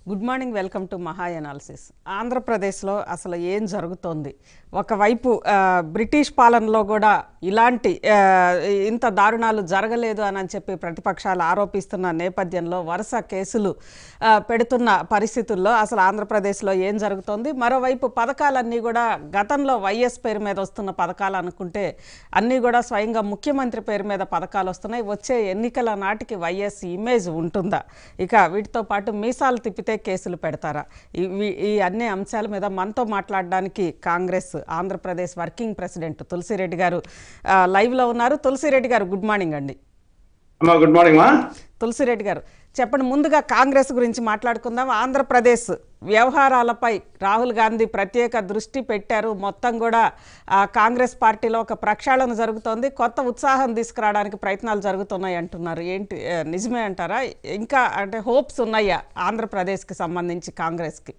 Good morning welcome to Maha analysis ఆంధ్రప్రదేశ్లో అసలు ఏం జరుగుతోంది ఒకవైపు ఆ, బ్రిటిష్ పాలనలో కూడా ఇలాంటి ఆ, ఇంత దారుణాలు జరగలేదు అని అని చెప్పి ప్రతిపక్షాలు ఆరోపిస్తున్న నేపథ్యంలో వరుస కేసులు ఆ, పెడుతున్న పరిస్థితుల్లో అసలు ఆంధ్రప్రదేశ్లో ఏం జరుగుతోంది మరోవైపు పథకాలన్నీ కూడా గతంలో వైఎస్ పేరు మీద వస్తున్న పథకాలు అనుకుంటే అన్నీ కూడా స్వయంగా ముఖ్యమంత్రి పేరు మీద పథకాలు వస్తున్నాయి వచ్చే ఎన్నికల నాటికి వైఎస్ ఇమేజ్ ఉంటుందా ఇక వీటితో పాటు మీసాలు తిప్పితే కేసులు పెడతారా ఇవి ఈ అన్ని అంశాల మీద మనతో మాట్లాడడానికి కాంగ్రెస్ ఆంధ్రప్రదేశ్ వర్కింగ్ ప్రెసిడెంట్ తులసిరెడ్డి గారు ఆ, లైవ్లో ఉన్నారు తులసిరెడ్డి గారు గుడ్ మార్నింగ్ అండి అమ్మా గుడ్ మార్నింగ్ మా తులసిరెడ్డి గారు చెప్పండి ముందుగా కాంగ్రెస్ గురించి మాట్లాడుకుందాం ఆంధ్రప్రదేశ్ వ్యవహారాలపై రాహుల్ గాంధీ ప్రత్యేక దృష్టి పెట్టారు మొత్తం కూడా ఆ, కాంగ్రెస్ పార్టీలో ఒక ప్రక్షాళన జరుగుతోంది కొత్త ఉత్సాహం తీసుకురావడానికి ప్రయత్నాలు జరుగుతున్నాయి అంటున్నారు ఏంటి ఆ, నిజమే అంటారా ఇంకా అంటే హోప్స్ ఉన్నాయా ఆంధ్రప్రదేశ్కి సంబంధించి కాంగ్రెస్కి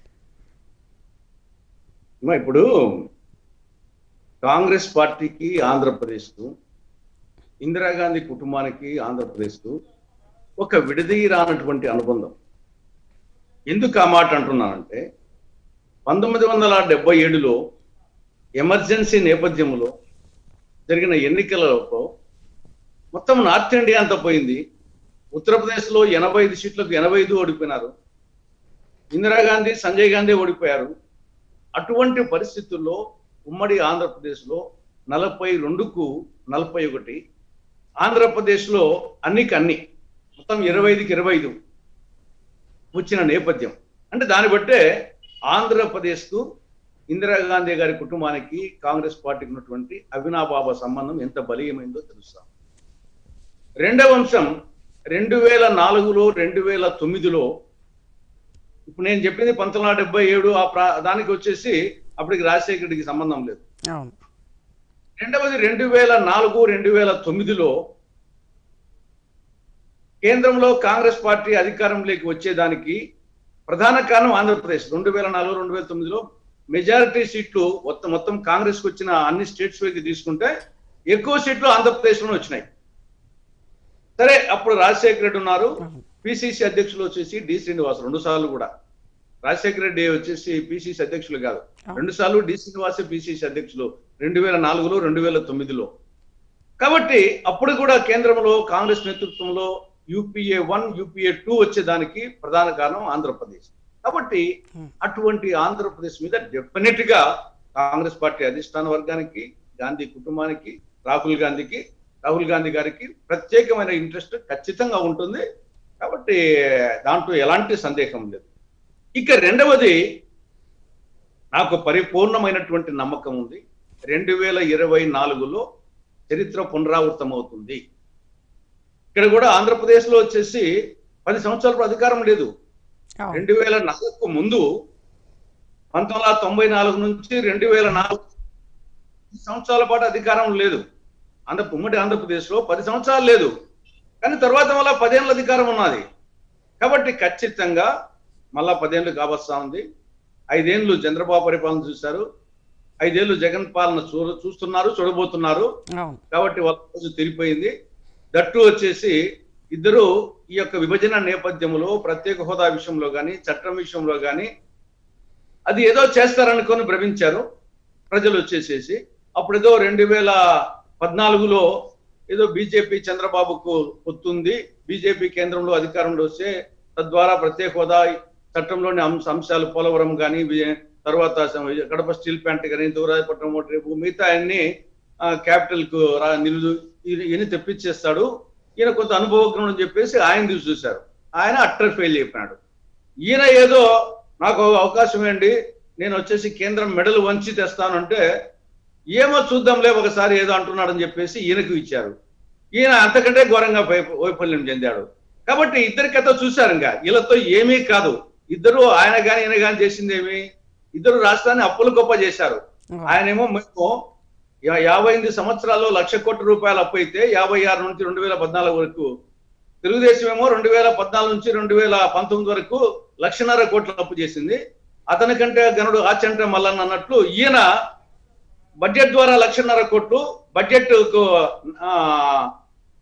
అమ్మా ఇప్పుడు కాంగ్రెస్ పార్టీకి ఆంధ్రప్రదేశ్కు ఇందిరాగాంధీ కుటుంబానికి ఆంధ్రప్రదేశ్కు ఒక విడదీయరానటువంటి అనుబంధం ఎందుకు ఆ మాట అంటున్నానంటే పంతొమ్మిది వందల డెబ్బై ఏడులో ఎమర్జెన్సీ నేపథ్యంలో జరిగిన ఎన్నికలలో మొత్తం నార్త్ ఇండియా అంతా పోయింది ఉత్తరప్రదేశ్లో ఎనభై ఐదు సీట్లకు ఎనభై ఐదు ఓడిపోయినారు ఇందిరాగాంధీ సంజయ్ గాంధీ ఓడిపోయారు అటువంటి పరిస్థితుల్లో ఉమ్మడి ఆంధ్రప్రదేశ్లో నలభై రెండుకు నలభై ఒకటి ఆంధ్రప్రదేశ్లో అన్నికి అన్ని మొత్తం ఇరవై ఐదుకి ఇరవై ఐదు వచ్చిన నేపథ్యం అంటే దాన్ని బట్టే ఆంధ్రప్రదేశ్కు ఇందిరాగాంధీ గారి కుటుంబానికి కాంగ్రెస్ పార్టీకి ఉన్నటువంటి అవినాభావ సంబంధం ఎంత బలీయమైందో తెలుస్తాం రెండవ అంశం రెండు వేల నాలుగులో రెండు వేల తొమ్మిదిలో ఇప్పుడు నేను చెప్పింది పంతొమ్మిది వందల డెబ్బై ఏడు ఆ ప్రా దానికి వచ్చేసి అప్పటికి రాజశేఖర రెడ్డికి సంబంధం లేదు అవును రెండవది రెండు వేల నాలుగు రెండు వేల తొమ్మిదిలో కేంద్రంలో కాంగ్రెస్ పార్టీ అధికారంలోకి వచ్చేదానికి ప్రధాన కారణం ఆంధ్రప్రదేశ్ రెండు వేల నాలుగు రెండు వేల తొమ్మిదిలో మెజారిటీ సీట్లు మొత్తం మొత్తం కాంగ్రెస్ కు వచ్చిన అన్ని స్టేట్స్ వైపు తీసుకుంటే ఎక్కువ సీట్లు ఆంధ్రప్రదేశ్లోనే వచ్చినాయి సరే అప్పుడు రాజశేఖర రెడ్డి ఉన్నారు పిసిసి అధ్యక్షులు వచ్చేసి డి శ్రీనివాస్ రెండు సార్లు కూడా రాజశేఖర రెడ్డి వచ్చేసి పిసిసి అధ్యక్షులు కాదు రెండు సార్లు డి శ్రీనివాస్ పిసిసి అధ్యక్షులు రెండు వేల నాలుగులో రెండు వేల తొమ్మిదిలో కాబట్టి అప్పుడు కూడా కేంద్రంలో కాంగ్రెస్ నేతృత్వంలో యూపీఏ వన్ యూపీఏ టూ వచ్చేదానికి ప్రధాన కారణం ఆంధ్రప్రదేశ్ కాబట్టి అటువంటి ఆంధ్రప్రదేశ్ మీద డెఫినెట్ గా కాంగ్రెస్ పార్టీ అధిష్టాన వర్గానికి గాంధీ కుటుంబానికి రాహుల్ గాంధీకి రాహుల్ గాంధీ గారికి ప్రత్యేకమైన ఇంట్రెస్ట్ ఖచ్చితంగా ఉంటుంది కాబట్టి దాంట్లో ఎలాంటి సందేహం లేదు ఇక రెండవది నాకు పరిపూర్ణమైనటువంటి నమ్మకం ఉంది రెండు వేల ఇరవై నాలుగులో చరిత్ర పునరావృతం అవుతుంది ఇక్కడ కూడా ఆంధ్రప్రదేశ్ లో వచ్చేసి పది సంవత్సరాల అధికారం లేదు అవును రెండు వేల నాలుగుకు ముందు పంతొమ్మిది వందల తొంభై నాలుగు నుంచి రెండు వేల నాలుగు పది సంవత్సరాల పాటు అధికారం లేదు ఆంధ్ర ఉమ్మడి ఆంధ్రప్రదేశ్ లో పది సంవత్సరాలు లేదు కానీ తర్వాత మళ్ళా పదేళ్ళ అధికారం ఉన్నది కాబట్టి ఖచ్చితంగా మళ్ళా పదేళ్ళు కావస్తా ఉంది ఐదేళ్లు చంద్రబాబు పరిపాలన చూశారు ఐదేళ్లు జగన్ పాలన చూ చూస్తున్నారు చూడబోతున్నారు అవును కాబట్టి వాళ్ళ రోజు తిరిగిపోయింది దట్టు వచ్చేసి ఇద్దరు ఈ యొక్క విభజన నేపథ్యంలో ప్రత్యేక హోదా విషయంలో కానీ చట్టం విషయంలో కానీ అది ఏదో చేస్తారనుకొని భ్రమించారు ప్రజలు వచ్చేసేసి అప్పుడు ఏదో రెండు వేల పద్నాలుగులో ఏదో బీజేపీ చంద్రబాబుకు వస్తుంది బీజేపీ కేంద్రంలో అధికారంలో వస్తే తద్వారా ప్రత్యేక హోదా చట్టంలోని అంశ అంశాలు పోలవరం కానీ తర్వాత స- కడప స్టీల్ ప్లాంట్ కానీ దూరాజపట్నం రేపు మిగతా అన్ని క్యాపిటల్ కు రా నిలుదు ఈయన ఈయన తెప్పించేస్తాడు ఈయన కొంత అనుభవజ్ఞుడు అని చెప్పేసి ఆయన చూసి చూశారు ఆయన అట్టర్ ఫెయిల్ చెప్పినాడు ఈయన ఏదో నాకు అవకాశం ఏంటి నేను వచ్చేసి కేంద్రం మెడలు వంచి తెస్తానంటే ఏమో చూద్దాంలే ఒకసారి ఏదో అంటున్నాడని చెప్పేసి ఈయనకు ఇచ్చారు ఈయన అంతకంటే ఘోరంగా వై- వైఫల్యం చెందాడు కాబట్టి ఇద్దరి కథ చూశారు ఇంకా వీళ్ళతో ఏమీ కాదు ఇద్దరు ఆయన గాని ఈయన గాని చేసింది ఏమి ఇద్దరు రాష్ట్రాన్ని అప్పులు గొప్ప చేశారు ఆయనేమో మేము యా- యాభై ఎనిమిది సంవత్సరాల్లో లక్ష కోట్ల రూపాయలు అప్పు అయితే యాభై ఆరు నుంచి రెండు వేల పద్నాలుగు వరకు తెలుగుదేశం ఏమో రెండు వేల పద్నాలుగు నుంచి రెండు వేల పంతొమ్మిది వరకు లక్షన్నర కోట్ల అప్పు చేసింది అతనికంటే గనుడు ఆచంట మల్లన్న అన్నట్లు ఈయన బడ్జెట్ ద్వారా లక్షన్నర కోట్లు బడ్జెట్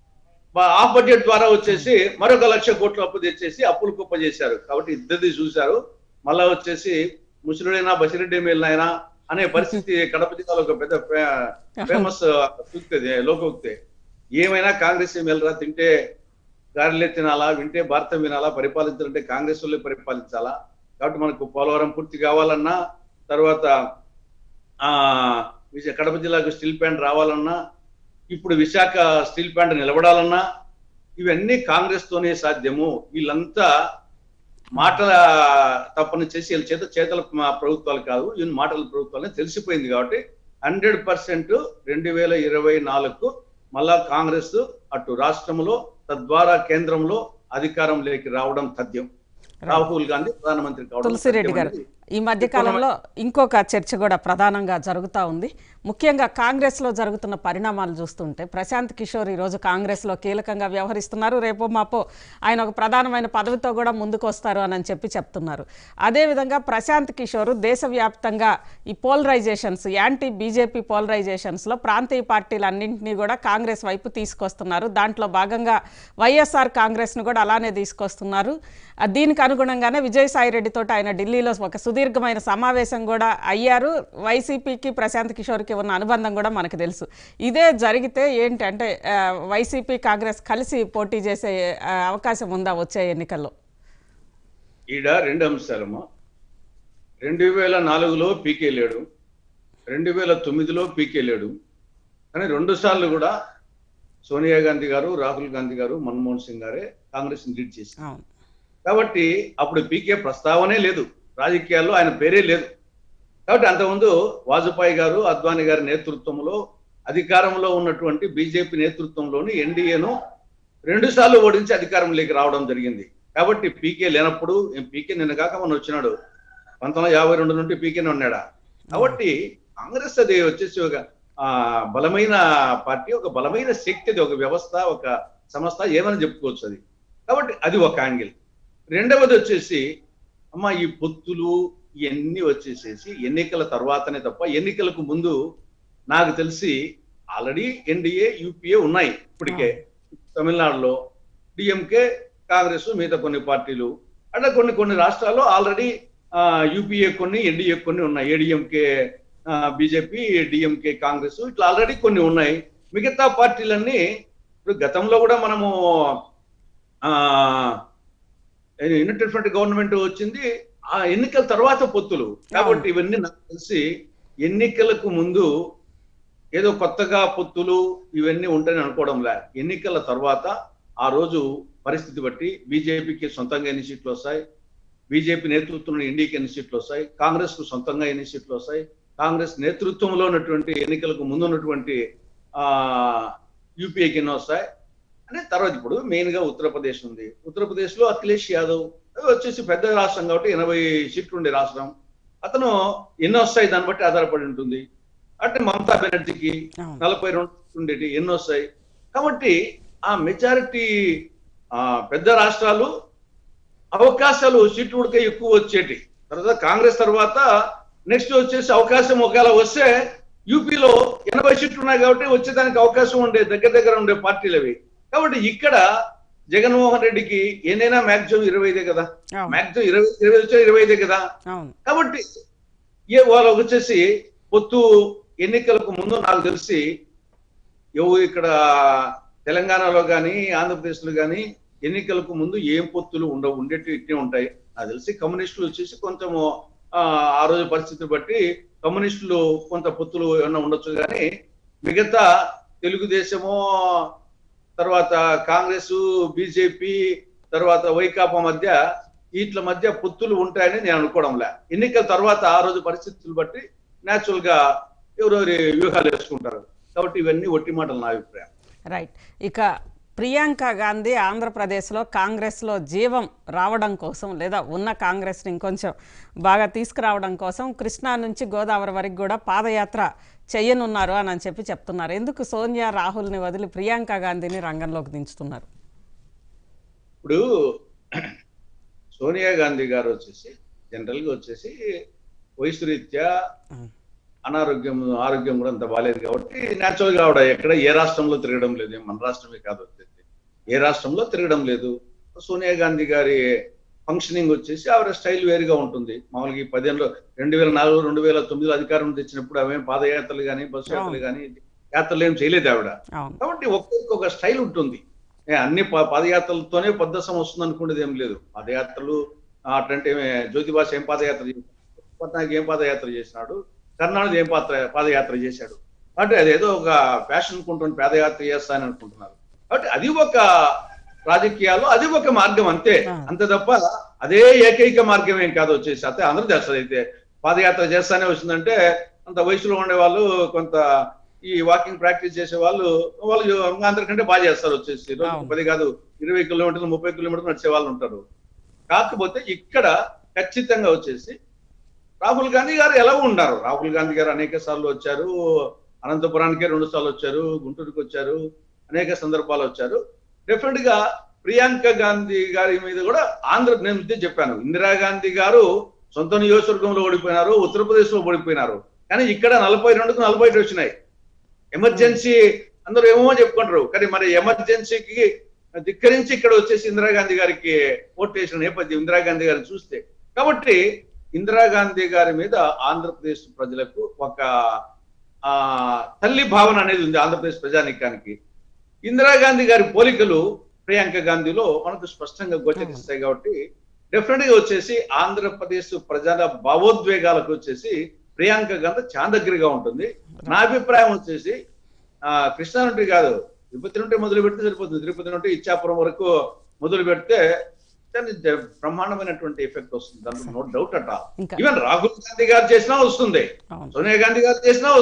ఆఫ్ బడ్జెట్ ద్వారా వచ్చేసి మరొక లక్ష కోట్లు అప్పు తెచ్చేసి అప్పులు కుప్ప చేశారు కాబట్టి ఇద్దరిది చూశారు మళ్ళా వచ్చేసి ముసలుడైనా బసిరెడ్డి మేలినైనా అనే పరిస్థితి కడప జిల్లాలో ఒక పెద్ద ఫేమస్ సూక్తి లోకోక్తి ఏమైనా కాంగ్రెస్ మేలరా తింటే గారెలే తినాలా వింటే భారతం వినాలా పరిపాలించాలంటే కాంగ్రెస్ వాళ్ళే పరిపాలించాలా కాబట్టి మనకు పోలవరం పూర్తి కావాలన్నా తర్వాత ఆ విజయ కడప జిల్లాకు స్టీల్ ప్లాంట్ రావాలన్నా ఇప్పుడు విశాఖ స్టీల్ ప్లాంట్ నిలబడాలన్నా ఇవన్నీ కాంగ్రెస్ తోనే సాధ్యము వీళ్ళంతా మాటల తప్పని చేసి వీళ్ళ చేత చేతల మా- ప్రభుత్వాలు కాదు ఈయన మాటల ప్రభుత్వాలని తెలిసిపోయింది కాబట్టి హండ్రెడ్ పర్సెంట్ రెండు వేల ఇరవై నాలుగు మళ్ళా కాంగ్రెస్ అటు రాష్ట్రంలో తద్వారా కేంద్రంలో అధికారంలోకి రావడం తథ్యం రాహుల్ గాంధీ ప్రధానమంత్రి కావడం తులసిరెడ్డి తథ్యం గారు అనేది ఈ మధ్య కాలంలో ఇంకొక చర్చ కూడా ప్రధానంగా జరుగుతూ ఉంది ముఖ్యంగా కాంగ్రెస్లో జరుగుతున్న పరిణామాలు చూస్తుంటే ప్రశాంత్ కిషోర్ ఈరోజు కాంగ్రెస్లో కీలకంగా వ్యవహరిస్తున్నారు రేపో మాపో ఆయన ఒక ప్రధానమైన పదవితో కూడా ముందుకు వస్తారు అని చెప్పి చెప్తున్నారు అదేవిధంగా ప్రశాంత్ కిషోర్ దేశవ్యాప్తంగా ఈ పోలరైజేషన్స్ యాంటీ బీజేపీ పోలరైజేషన్స్లో ప్రాంతీయ పార్టీలన్నింటినీ కూడా కాంగ్రెస్ వైపు తీసుకొస్తున్నారు దాంట్లో భాగంగా వైఎస్ఆర్ కాంగ్రెస్ను కూడా అలానే తీసుకొస్తున్నారు ఆ, దీనికి అనుగుణంగానే విజయసాయి రెడ్డితో ఆయన ఢిల్లీలో ఒక సుదీర్ఘమైన సమావేశం కూడా అయ్యారు వైసీపీకి ప్రశాంత్ కిషోర్కి ఉన్న అనుబంధం కూడా మనకు తెలుసు ఇదే జరిగితే ఏంటి అంటే ఆ, వైసీపీ కాంగ్రెస్ కలిసి పోటీ చేసే ఆ, అవకాశం ఉందా వచ్చే ఎన్నికల్లో ఈడ రెండు అంశాలమ్మా రెండు వేల నాలుగులో పీకే లేడు రెండు వేల తొమ్మిదిలో పీకే లేడు కానీ రెండు సార్లు కూడా సోనియా గాంధీ గారు రాహుల్ గాంధీ గారు మన్మోహన్ సింగ్ గారే కాంగ్రెస్ లీడ్ చేశారు అవును కాబట్టి అప్పుడు పీకే ప్రస్తావనే లేదు రాజకీయాల్లో ఆయన పేరే లేదు కాబట్టి అంతకుముందు వాజపేయి గారు అద్వానీ గారి నేతృత్వంలో అధికారంలో ఉన్నటువంటి బీజేపీ నేతృత్వంలోని ఎన్డీఏను రెండు సార్లు ఓడించి అధికారంలోకి రావడం జరిగింది కాబట్టి పీకే లేనప్పుడు ఏం పీకే నిన్న కాక మొన్న వచ్చినాడు పంతొమ్మిది యాభై రెండు నుండి పీకేనే ఉన్నాడా కాబట్టి కాంగ్రెస్ అది వచ్చేసి ఒక ఆ, బలమైన పార్టీ ఒక బలమైన శక్తి అది ఒక వ్యవస్థ ఒక సంస్థ ఏమని చెప్పుకోవచ్చు అది కాబట్టి అది ఒక యాంగిల్ రెండవది వచ్చేసి అమ్మ ఈ పొత్తులు ఇవన్నీ వచ్చేసేసి ఎన్నికల తర్వాతనే తప్ప ఎన్నికలకు ముందు నాకు తెలిసి ఆల్రెడీ ఎన్డీఏ యూపీఏ ఉన్నాయి ఇప్పటికే తమిళనాడులో డిఎంకే కాంగ్రెస్ మిగతా కొన్ని పార్టీలు అట్లా కొన్ని కొన్ని రాష్ట్రాల్లో ఆల్రెడీ యూపీఏ కొన్ని ఎన్డీఏ కొన్ని ఉన్నాయి ఏడిఎంకే బీజేపీ డిఎంకే కాంగ్రెస్ ఇట్లా ఆల్రెడీ కొన్ని ఉన్నాయి మిగతా పార్టీలన్నీ ఇప్పుడు గతంలో కూడా మనము ఆ యునైటెడ్ ఫ్రంట్ గవర్నమెంట్ వచ్చింది ఆ ఎన్నికల తర్వాత పొత్తులు కాబట్టి ఇవన్నీ నాకు తెలిసి ఎన్నికలకు ముందు ఏదో కొత్తగా పొత్తులు ఇవన్నీ ఉంటాయని అనుకోవడంలే ఎన్నికల తర్వాత ఆ రోజు పరిస్థితి బట్టి బీజేపీకి సొంతంగా ఎన్ని సీట్లు వస్తాయి బీజేపీ నేతృత్వంలో ఎన్డీకి ఎన్ని సీట్లు వస్తాయి కాంగ్రెస్ కు సొంతంగా ఎన్ని సీట్లు వస్తాయి కాంగ్రెస్ నేతృత్వంలో ఉన్నటువంటి ఎన్నికలకు ముందు ఉన్నటువంటి ఆ యూపీఏకి ఎన్ని వస్తాయి అనే తర్వాత ఇప్పుడు మెయిన్ గా ఉత్తరప్రదేశ్ ఉంది ఉత్తరప్రదేశ్ లో అఖిలేష్ యాదవ్ అది వచ్చేసి పెద్ద రాష్ట్రం కాబట్టి ఎనభై సీట్లు ఉండే రాష్ట్రం అతను ఎన్ని వస్తాయి దాన్ని బట్టి ఆధారపడి ఉంటుంది అంటే మమతా బెనర్జీకి అవును నలభై రెండు ఉండేటి ఎన్ని వస్తాయి కాబట్టి ఆ మెజారిటీ ఆ పెద్ద రాష్ట్రాలు అవకాశాలు సీట్లు ఉడికే ఎక్కువ వచ్చేటి తర్వాత కాంగ్రెస్ తర్వాత నెక్స్ట్ వచ్చేసి అవకాశం ఒకవేళ వస్తే యూపీలో ఎనభై సీట్లు ఉన్నాయి కాబట్టి వచ్చేదానికి అవకాశం ఉండే దగ్గర దగ్గర ఉండే పార్టీలు అవి కాబట్టి ఇక్కడ జగన్మోహన్ రెడ్డికి ఏదైనా మాక్సిమం ఇరవై ఐదే కదా అవును మాక్సిమం ఇరవై ఇరవై వచ్చే ఇరవై ఐదే కదా అవును కాబట్టి ఏ వాళ్ళకి వచ్చేసి పొత్తు ఎన్నికలకు ముందు నాకు తెలిసి ఎవరు ఇక్కడ తెలంగాణలో కానీ ఆంధ్రప్రదేశ్లో కానీ ఎన్నికలకు ముందు ఏం పొత్తులు ఉండవు ఉండేటి ఇట్టే ఉంటాయి నాకు తెలిసి కమ్యూనిస్టులు వచ్చేసి కొంచెము ఆ, ఆ రోజు పరిస్థితి బట్టి కమ్యూనిస్టులు కొంత పొత్తులు ఏమన్నా ఉండొచ్చు కానీ మిగతా తెలుగుదేశము తర్వాత కాంగ్రెస్ బీజేపీ తర్వాత వైకాపా మధ్య వీటి మధ్య పొత్తులు ఉంటాయని నేను అనుకోవడంలే ఎన్నికల తర్వాత ఆ రోజు పరిస్థితులు బట్టి న్యాచురల్ గా ఎవరెవరి వ్యూహాలు వేసుకుంటారు కాబట్టి ఇవన్నీ ఒట్టి మాటలు నా అభిప్రాయం రైట్ ఇక ప్రియాంక గాంధీ ఆంధ్రప్రదేశ్లో కాంగ్రెస్లో జీవం రావడం కోసం లేదా ఉన్న కాంగ్రెస్ని ఇంకొంచెం బాగా తీసుకురావడం కోసం కృష్ణా నుంచి గోదావరి వరకు కూడా పాదయాత్ర చెయ్యనున్నారు అని అని చెప్పి చెప్తున్నారు ఎందుకు సోనియా రాహుల్ని వదిలి ప్రియాంక గాంధీని రంగంలోకి దించుతున్నారు ఇప్పుడు సోనియా గాంధీ గారు వచ్చేసి జనరల్ గా వచ్చేసి వయసు రీత్యా అనారోగ్యం ఆరోగ్యం కూడా అంత బాగాలేదు కాబట్టి న్యాచురల్ గా ఆవిడ ఎక్కడ ఏ రాష్ట్రంలో తిరగడం లేదు మన రాష్ట్రమే కాదు వచ్చేసి ఏ రాష్ట్రంలో తిరగడం లేదు సోనియా గాంధీ గారి ఫంక్షనింగ్ వచ్చేసి ఆవిడ స్టైల్ వేరుగా ఉంటుంది మామూలుగా ఈ పదేళ్ళు రెండు వేల నాలుగు రెండు వేల తొమ్మిదిలో అధికారం తెచ్చినప్పుడు అవేం పాదయాత్రలు కానీ బస్సు యాత్రలు కానీ యాత్రలు ఏం చేయలేదు ఆవిడ అవును కాబట్టి ఒక్కొక్క ఒక స్టైల్ ఉంటుంది ఏ, అన్ని ప- పాదయాత్రలతోనే పద్దసం వస్తుంది అనుకునేది ఏం లేదు పాదయాత్రలు ఆ, అట్లాంటి ఏమి జ్యోతిబాస్ ఏం పాదయాత్ర చేశాడు పట్నాయక్ ఏం పాదయాత్ర చేసినాడు కర్ణానిధి ఏం పాత్ర పాదయాత్ర చేశాడు అంటే అదేదో ఒక ఫ్యాషన్ అనుకుంటున్న పాదయాత్ర చేస్తానని అనుకుంటున్నారు కాబట్టి అది ఒక రాజకీయాల్లో అది ఒక మార్గం అంతే ఆ. అంతే తప్ప అదే ఏకైక మార్గం ఏం కాదు వచ్చేసి అయితే అందరూ చేస్తారు అయితే పాదయాత్ర చేస్తానే వచ్చిందంటే అంత వయసులో ఉండే వాళ్ళు కొంత ఈ వాకింగ్ ప్రాక్టీస్ చేసే వాళ్ళు వాళ్ళు ఇంకా అందరికంటే బాగా చేస్తారు వచ్చేసి రోజు అవును. పది కాదు ఇరవై కిలోమీటర్లు ముప్పై కిలోమీటర్లు నడిచే వాళ్ళు ఉంటారు కాకపోతే ఇక్కడ ఖచ్చితంగా వచ్చేసి రాహుల్ గాంధీ గారు ఎలా ఉన్నారు రాహుల్ గాంధీ గారు అనేక సార్లు వచ్చారు అనంతపురానికే రెండు సార్లు వచ్చారు గుంటూరుకి వచ్చారు అనేక సందర్భాలు వచ్చారు డెఫినెట్ గా ప్రియాంక గాంధీ గారి మీద కూడా ఆంధ్ర నేను ఇదే చెప్పాను ఇందిరాగాంధీ గారు సొంత నియోజకవర్గంలో ఓడిపోయినారు ఉత్తరప్రదేశ్ లో ఓడిపోయినారు కానీ ఇక్కడ నలభై రెండుకు నలభై ఒకటి వచ్చినాయి ఎమర్జెన్సీ అందరూ ఏమో చెప్పుకుంటారు కానీ మరి ఎమర్జెన్సీకి ధిక్కరించి ఇక్కడ వచ్చేసి ఇందిరాగాంధీ గారికి ఓటు వేసిన నేపథ్యం ఇందిరాగాంధీ గారిని చూస్తే కాబట్టి ఇందిరాగాంధీ గారి మీద ఆంధ్రప్రదేశ్ ప్రజలకు ఒక ఆ తల్లి భావన అనేది ఉంది ఆంధ్రప్రదేశ్ ప్రజానీకానికి ఇందిరాగాంధీ గారి పోలికలు ప్రియాంక గాంధీలో మనకు స్పష్టంగా గోచరిస్తాయి కాబట్టి డెఫినెట్ గా వచ్చేసి ఆంధ్రప్రదేశ్ ప్రజల భావోద్వేగాలకు వచ్చేసి ప్రియాంక గాంధీ చాలా దగ్గరగా ఉంటుంది నా అభిప్రాయం వచ్చేసి ఆ కృష్ణా నుండి కాదు తిరుపతి నుండి మొదలు పెడితే సరిపోతుంది తిరుపతి నుండి ఇచ్చాపురం వరకు మొదలు పెడితే దాని జ- బ్రహ్మాండమైనటువంటి ఎఫెక్ట్ వస్తుంది దాంట్లో నో డౌట్ అట ఇంకా ఈవెన్ రాహుల్ గాంధీ గారు చేసినా వస్తుంది అవును సోనియా గాంధీ గారు చేసినా